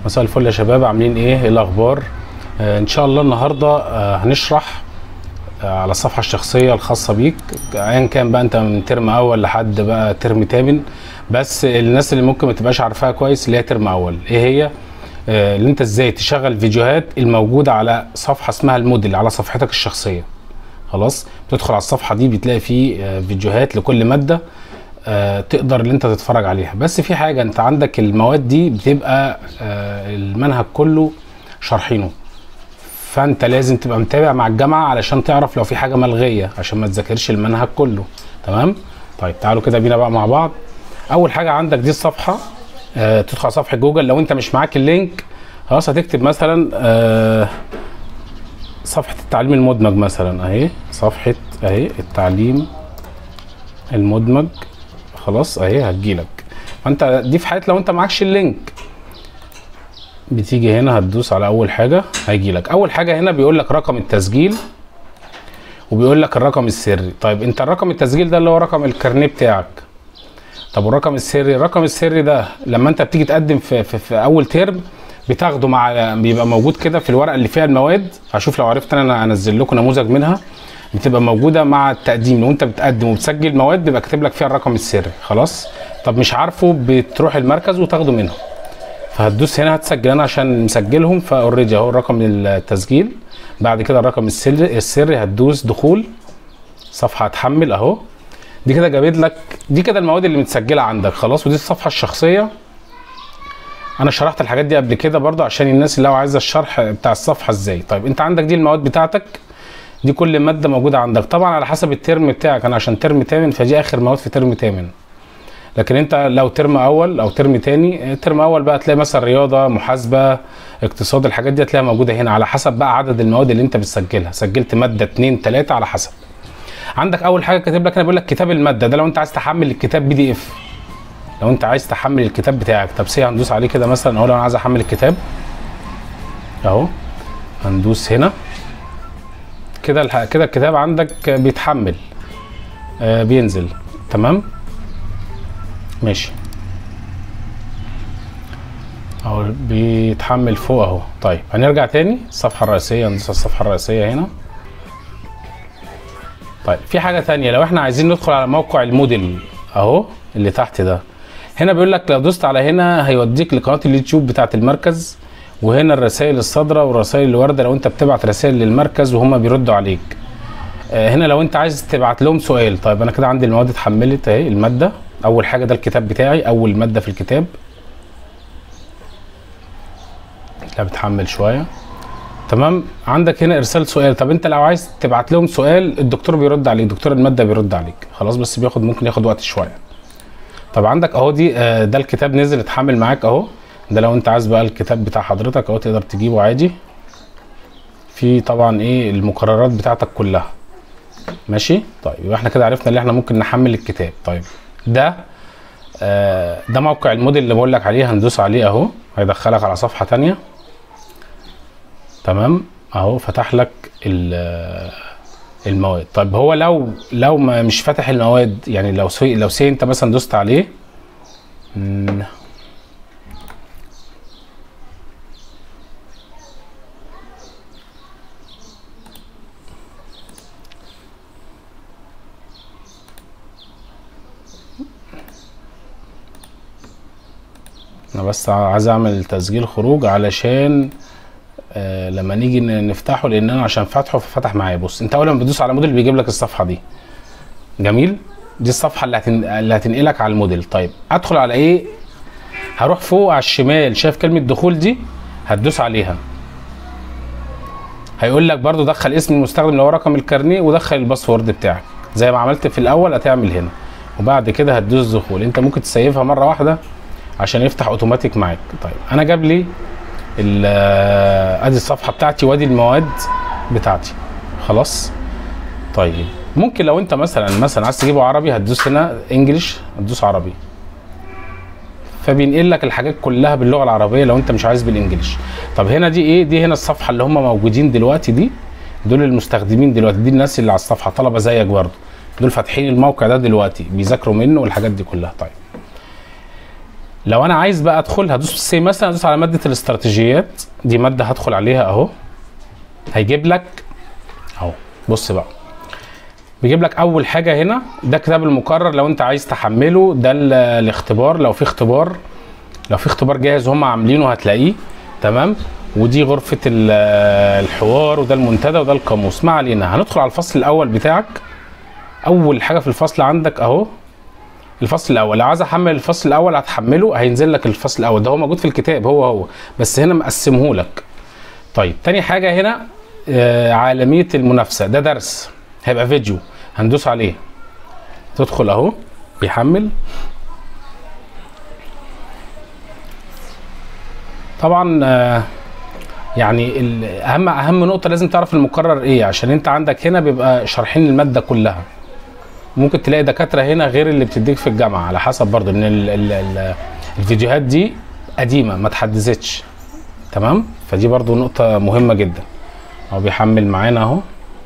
مساء الفل يا شباب عاملين ايه ايه الاخبار آه ان شاء الله النهارده آه هنشرح آه على الصفحه الشخصيه الخاصه بيك ايا كان بقى انت من ترم اول لحد بقى ترم تامن بس الناس اللي ممكن ما تبقاش عارفاها كويس اللي هي ترم اول ايه هي آه اللي انت ازاي تشغل فيديوهات الموجوده على صفحه اسمها الموديل على صفحتك الشخصيه خلاص بتدخل على الصفحه دي بتلاقي فيه آه فيديوهات لكل ماده آه تقدر اللي انت تتفرج عليها بس في حاجه انت عندك المواد دي بتبقى آه المنهج كله شارحينه فانت لازم تبقى متابع مع الجامعه علشان تعرف لو في حاجه ملغيه عشان ما تذاكرش المنهج كله تمام طيب تعالوا كده بينا بقى مع بعض اول حاجه عندك دي الصفحه آه تدخل على صفحه جوجل لو انت مش معاك اللينك خلاص هتكتب مثلا آه صفحه التعليم المدمج مثلا اهي صفحه اهي التعليم المدمج خلاص اهي هتجيلك فانت دي في حاله لو انت معكش اللينك بتيجي هنا هتدوس على اول حاجه هيجيلك اول حاجه هنا بيقول لك رقم التسجيل وبيقول لك الرقم السري طيب انت الرقم التسجيل ده اللي هو رقم الكارنيه بتاعك طب والرقم السري الرقم السري ده لما انت بتيجي تقدم في, في, في اول ترم بتاخده مع بيبقى موجود كده في الورقه اللي فيها المواد هشوف لو عرفت انا انزل لكم نموذج منها بتبقى موجوده مع التقديم لو انت بتقدم وبتسجل مواد بيبقى كاتب لك فيها الرقم السري خلاص طب مش عارفه بتروح المركز وتاخده منهم فهتدوس هنا هتسجل انا عشان مسجلهم فاوريدي اهو رقم التسجيل بعد كده الرقم السري السري هتدوس دخول صفحه هتحمل اهو دي كده جابت لك دي كده المواد اللي متسجله عندك خلاص ودي الصفحه الشخصيه انا شرحت الحاجات دي قبل كده برضو عشان الناس اللي لو عايزه الشرح بتاع الصفحه ازاي طيب انت عندك دي المواد بتاعتك دي كل ماده موجوده عندك طبعا على حسب الترم بتاعك انا عشان ترم تامن فدي اخر مواد في ترم تامن لكن انت لو ترم اول او ترم تاني ترم اول بقى تلاقي مثلا رياضه محاسبه اقتصاد الحاجات دي هتلاقيها موجوده هنا على حسب بقى عدد المواد اللي انت بتسجلها سجلت ماده اتنين تلاته على حسب عندك اول حاجه كاتب لك انا بقول لك كتاب الماده ده لو انت عايز تحمل الكتاب بي دي اف لو انت عايز تحمل الكتاب بتاعك طب سي هندوس عليه كده مثلا اهو لو انا عايز احمل الكتاب اهو هندوس هنا كده كده الكتاب عندك بيتحمل آه بينزل تمام ماشي اهو بيتحمل فوق اهو طيب هنرجع تاني الصفحه الرئيسيه ندوس على الصفحه الرئيسيه هنا طيب في حاجه تانية لو احنا عايزين ندخل على موقع الموديل اهو اللي تحت ده هنا بيقول لك لو دوست على هنا هيوديك لقناه اليوتيوب بتاعه المركز وهنا الرسائل الصادره والرسائل اللي وارده لو انت بتبعت رسائل للمركز وهم بيردوا عليك آه هنا لو انت عايز تبعت لهم سؤال طيب انا كده عندي المواد اتحملت اهي الماده اول حاجه ده الكتاب بتاعي اول ماده في الكتاب لا بتحمل شويه تمام عندك هنا ارسال سؤال طب انت لو عايز تبعت لهم سؤال الدكتور بيرد عليك دكتور الماده بيرد عليك خلاص بس بياخد ممكن ياخد وقت شويه طب عندك اهو دي آه ده الكتاب نزل اتحمل معاك اهو ده لو انت عايز بقى الكتاب بتاع حضرتك اهو تقدر تجيبه عادي في طبعا ايه المقررات بتاعتك كلها ماشي طيب يبقى احنا كده عرفنا ان احنا ممكن نحمل الكتاب طيب ده آه ده موقع الموديل اللي بقول لك عليه هندوس عليه اهو هيدخلك على صفحه تانية تمام اهو فتح لك المواد طيب هو لو لو ما مش فاتح المواد يعني لو سي لو سي انت مثلا دوست عليه انا بس عايز اعمل تسجيل خروج علشان آه لما نيجي نفتحه لان انا عشان فاتحه ففتح معايا بص انت اول ما بتدوس على موديل بيجيب لك الصفحه دي جميل دي الصفحه اللي, هتن... اللي هتنقلك على الموديل طيب ادخل على ايه هروح فوق على الشمال شايف كلمه دخول دي هتدوس عليها هيقول لك برضو دخل اسم المستخدم اللي هو رقم الكارنيه ودخل الباسورد بتاعك زي ما عملت في الاول هتعمل هنا وبعد كده هتدوس دخول انت ممكن تسيفها مره واحده عشان يفتح اوتوماتيك معاك طيب انا جاب لي ادي الصفحه بتاعتي وادي المواد بتاعتي خلاص طيب ممكن لو انت مثلا مثلا عايز تجيبه عربي هتدوس هنا انجلش هتدوس عربي فبينقل لك الحاجات كلها باللغه العربيه لو انت مش عايز بالانجلش طب هنا دي ايه دي هنا الصفحه اللي هم موجودين دلوقتي دي دول المستخدمين دلوقتي دي الناس اللي على الصفحه طلبه زيك برضه دول فاتحين الموقع ده دلوقتي بيذاكروا منه والحاجات دي كلها طيب لو انا عايز بقى ادخل هدوس سي مثلا هدوس على ماده الاستراتيجيات دي ماده هدخل عليها اهو هيجيب لك اهو بص بقى بيجيب لك اول حاجه هنا ده كتاب المقرر لو انت عايز تحمله ده ال- الاختبار لو في اختبار لو في اختبار جاهز هم عاملينه هتلاقيه تمام ودي غرفه ال- الحوار وده المنتدى وده القاموس ما علينا هندخل على الفصل الاول بتاعك اول حاجه في الفصل عندك اهو الفصل الاول لو عايز احمل الفصل الاول هتحمله هينزل لك الفصل الاول ده هو موجود في الكتاب هو هو بس هنا مقسمه لك طيب تاني حاجه هنا آه، عالميه المنافسه ده درس هيبقى فيديو هندوس عليه تدخل اهو بيحمل طبعا آه، يعني ال- اهم اهم نقطه لازم تعرف المقرر ايه عشان انت عندك هنا بيبقى شارحين الماده كلها ممكن تلاقي دكاتره هنا غير اللي بتديك في الجامعه على حسب برضو ان ال ال ال الفيديوهات دي قديمه ما اتحدثتش تمام فدي برضو نقطه مهمه جدا هو بيحمل معانا اهو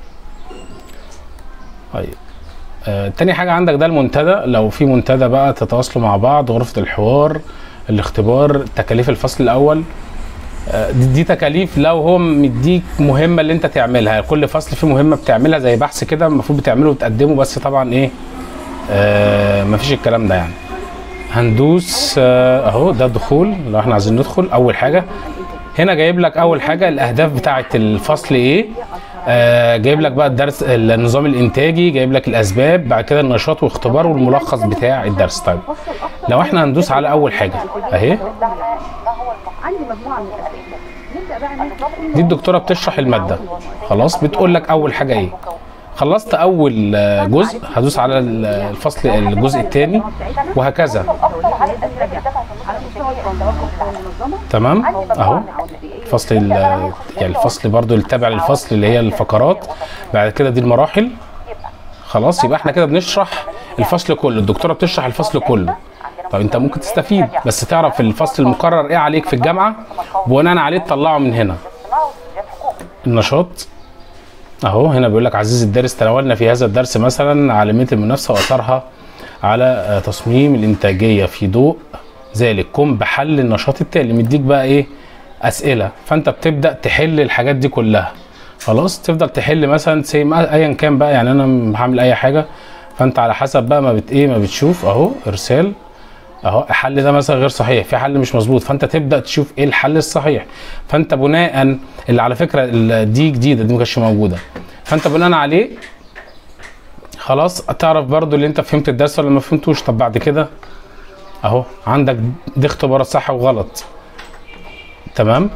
طيب آه تاني حاجه عندك ده المنتدى لو في منتدى بقى تتواصلوا مع بعض غرفه الحوار الاختبار تكاليف الفصل الاول آه، دي, دي تكاليف لو هو مديك مهمه اللي انت تعملها كل فصل فيه مهمه بتعملها زي بحث كده المفروض بتعمله وتقدمه بس طبعا ايه آه مفيش الكلام ده يعني هندوس آه اهو ده الدخول لو احنا عايزين ندخل اول حاجه هنا جايب لك اول حاجه الاهداف بتاعه الفصل ايه آه جايب لك بقى الدرس النظام الانتاجي جايب لك الاسباب بعد كده النشاط واختبار والملخص بتاع الدرس طيب لو احنا هندوس على اول حاجه اهي عندي مجموعه من الاسئله نبدا بقى ناخد دي الدكتوره بتشرح الماده خلاص بتقول لك اول حاجه ايه خلصت اول آه، جزء هدوس على ال- الفصل الجزء الثاني وهكذا على مستوى التنظيم والمنظمه تمام اهو الفصل ال- يعني الفصل برضو اللي تابع للفصل اللي هي الفقرات بعد كده دي المراحل خلاص يبقى احنا كده بنشرح الفصل كله الدكتوره بتشرح الفصل كله طب انت ممكن تستفيد بس تعرف الفصل المقرر ايه عليك في الجامعه بناء عليه تطلعه من هنا النشاط اهو هنا بيقول لك عزيزي الدارس تناولنا في هذا الدرس مثلا عالميه المنافسه واثرها على آه، تصميم الانتاجيه في ضوء ذلك قم بحل النشاط التالي مديك بقى ايه اسئله فانت بتبدا تحل الحاجات دي كلها خلاص تفضل تحل مثلا سي ما- ايا كان بقى يعني انا هعمل اي حاجه فانت على حسب بقى ما بت ايه ما بتشوف اهو ارسال اهو الحل ده مثلا غير صحيح في حل مش مظبوط فانت تبدا تشوف ايه الحل الصحيح فانت بناء اللي على فكره ال- دي جديده دي ما كانتش موجوده فانت بناء عليه خلاص تعرف برضو اللي انت فهمت الدرس ولا ما فهمتوش طب بعد كده اهو عندك دي اختبارات صح وغلط تمام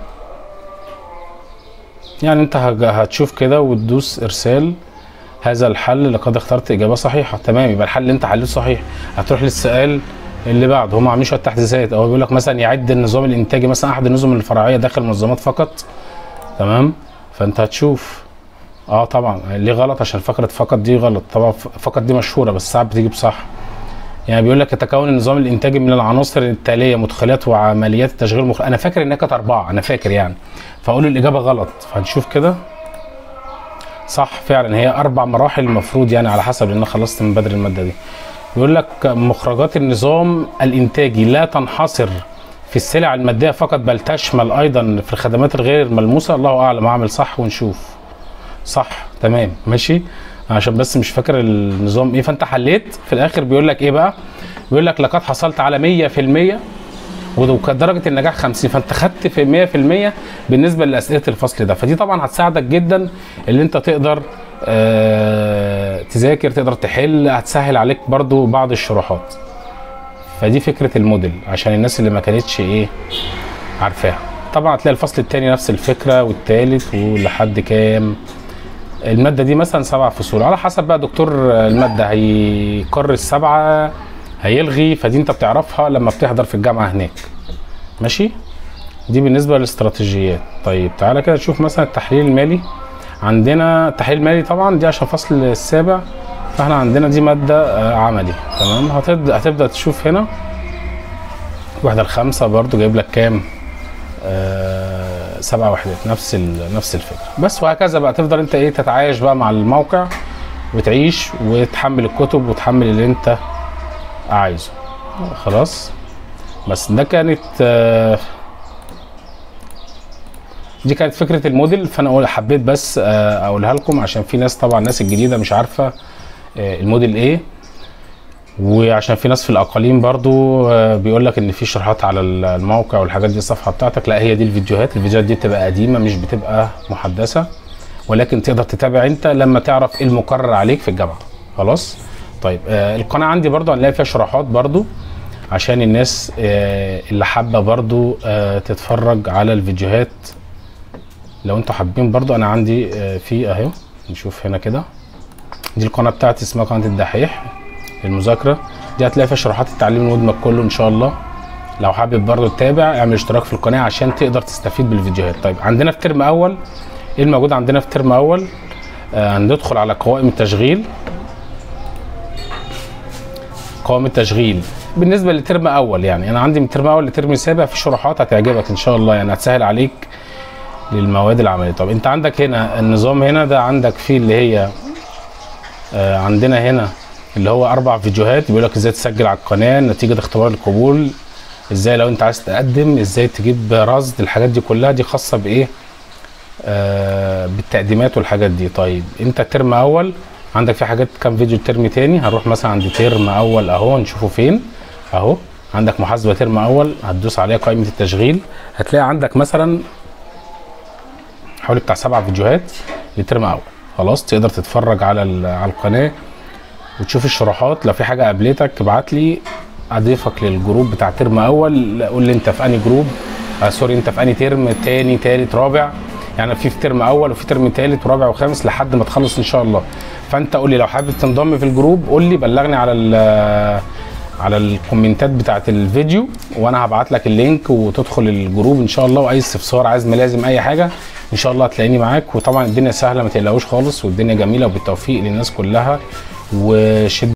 يعني انت هج- هتشوف كده وتدوس ارسال هذا الحل لقد اخترت اجابه صحيحه تمام يبقى الحل اللي انت حليته صحيح هتروح للسؤال اللي بعده هم عاملين شويه تحديثات او بيقول لك مثلا يعد النظام الانتاجي مثلا احد النظم الفرعيه داخل المنظمات فقط تمام فانت هتشوف اه طبعا ليه غلط عشان فقره فقط دي غلط طبعا ف- فقط دي مشهوره بس ساعات بتيجي بصح يعني بيقول لك يتكون النظام الانتاجي من العناصر التاليه مدخلات وعمليات التشغيل مخ... انا فاكر انها كانت اربعه انا فاكر يعني فاقول الاجابه غلط فهنشوف كده صح فعلا هي اربع مراحل المفروض يعني على حسب لان أنا خلصت من بدري الماده دي بيقول لك مخرجات النظام الانتاجي لا تنحصر في السلع الماديه فقط بل تشمل ايضا في الخدمات الغير ملموسه الله اعلم اعمل صح ونشوف صح تمام ماشي عشان بس مش فاكر النظام ايه فانت حليت في الاخر بيقول لك ايه بقى بيقول لك لقد حصلت على 100% وكانت درجه النجاح 50 فانت خدت في 100% بالنسبه لاسئله الفصل ده فدي طبعا هتساعدك جدا اللي انت تقدر آه تذاكر تقدر تحل هتسهل عليك برضو بعض الشروحات فدي فكره الموديل عشان الناس اللي ما كانتش ايه عارفاها طبعا هتلاقي الفصل الثاني نفس الفكره والثالث ولحد كام الماده دي مثلا سبع فصول على حسب بقى دكتور الماده هيقرر السبعه هيلغي فدي انت بتعرفها لما بتحضر في الجامعه هناك ماشي دي بالنسبه للاستراتيجيات طيب تعالى كده نشوف مثلا التحليل المالي عندنا التحليل المالي طبعا دي عشان فصل السابع فاحنا عندنا دي ماده آه، عملي تمام هتبدا هتبدا تشوف هنا واحده الخمسه برضو جايب لك كام آه سبع وحدات نفس ال- نفس الفكره بس وهكذا بقى تفضل انت ايه تتعايش بقى مع الموقع وتعيش وتحمل الكتب وتحمل اللي انت عايزه خلاص بس ده كانت آه، دي كانت فكره الموديل فانا أقول- حبيت بس آه، اقولها لكم عشان في ناس طبعا الناس الجديده مش عارفه آه، الموديل ايه وعشان في ناس في الاقاليم برضو آه، بيقول لك ان في شروحات على الموقع والحاجات دي الصفحه بتاعتك لا هي دي الفيديوهات الفيديوهات دي بتبقى قديمه مش بتبقى محدثه ولكن تقدر تتابع انت لما تعرف ايه المقرر عليك في الجامعه خلاص طيب آه القناه عندي برضو هنلاقي فيها شروحات برضو عشان الناس آه اللي حابه برضو آه تتفرج على الفيديوهات لو انتوا حابين برضو انا عندي آه في اهو نشوف هنا كده دي القناه بتاعتي اسمها قناه الدحيح للمذاكره دي هتلاقي فيها شروحات التعليم المدمج كله ان شاء الله لو حابب برضو تتابع اعمل اشتراك في القناه عشان تقدر تستفيد بالفيديوهات طيب عندنا في ترم اول ايه الموجود عندنا في ترم اول آه هندخل على قوائم التشغيل قوائم التشغيل بالنسبه لترم اول يعني انا عندي من ترم اول لترم سابع في شروحات هتعجبك ان شاء الله يعني هتسهل عليك للمواد العمليه طب انت عندك هنا النظام هنا ده عندك فيه اللي هي آه عندنا هنا اللي هو اربع فيديوهات بيقول لك ازاي تسجل على القناه نتيجه اختبار القبول ازاي لو انت عايز تقدم ازاي تجيب رصد الحاجات دي كلها دي خاصه بايه آه بالتقديمات والحاجات دي طيب انت ترم اول عندك في حاجات كام فيديو ترم تاني هنروح مثلا عند ترم اول اهو نشوفه فين اهو عندك محاسبه ترم اول هتدوس عليها قائمه التشغيل هتلاقي عندك مثلا حوالي بتاع سبع فيديوهات لترم اول خلاص تقدر تتفرج على ال- على القناه وتشوف الشروحات لو في حاجه قابلتك ابعت لي اضيفك للجروب بتاع ترم اول قول لي انت في انهي جروب آه سوري انت في انهي ترم تاني تالت رابع يعني في في ترم اول وفي ترم تالت ورابع وخامس لحد ما تخلص ان شاء الله فانت قول لي لو حابب تنضم في الجروب قول لي بلغني على ال- على الكومنتات بتاعت الفيديو وانا هبعت لك اللينك وتدخل الجروب ان شاء الله واي استفسار عايز ملازم اي حاجه ان شاء الله هتلاقيني معاك وطبعا الدنيا سهله ما تقلقوش خالص والدنيا جميله وبالتوفيق للناس كلها وشد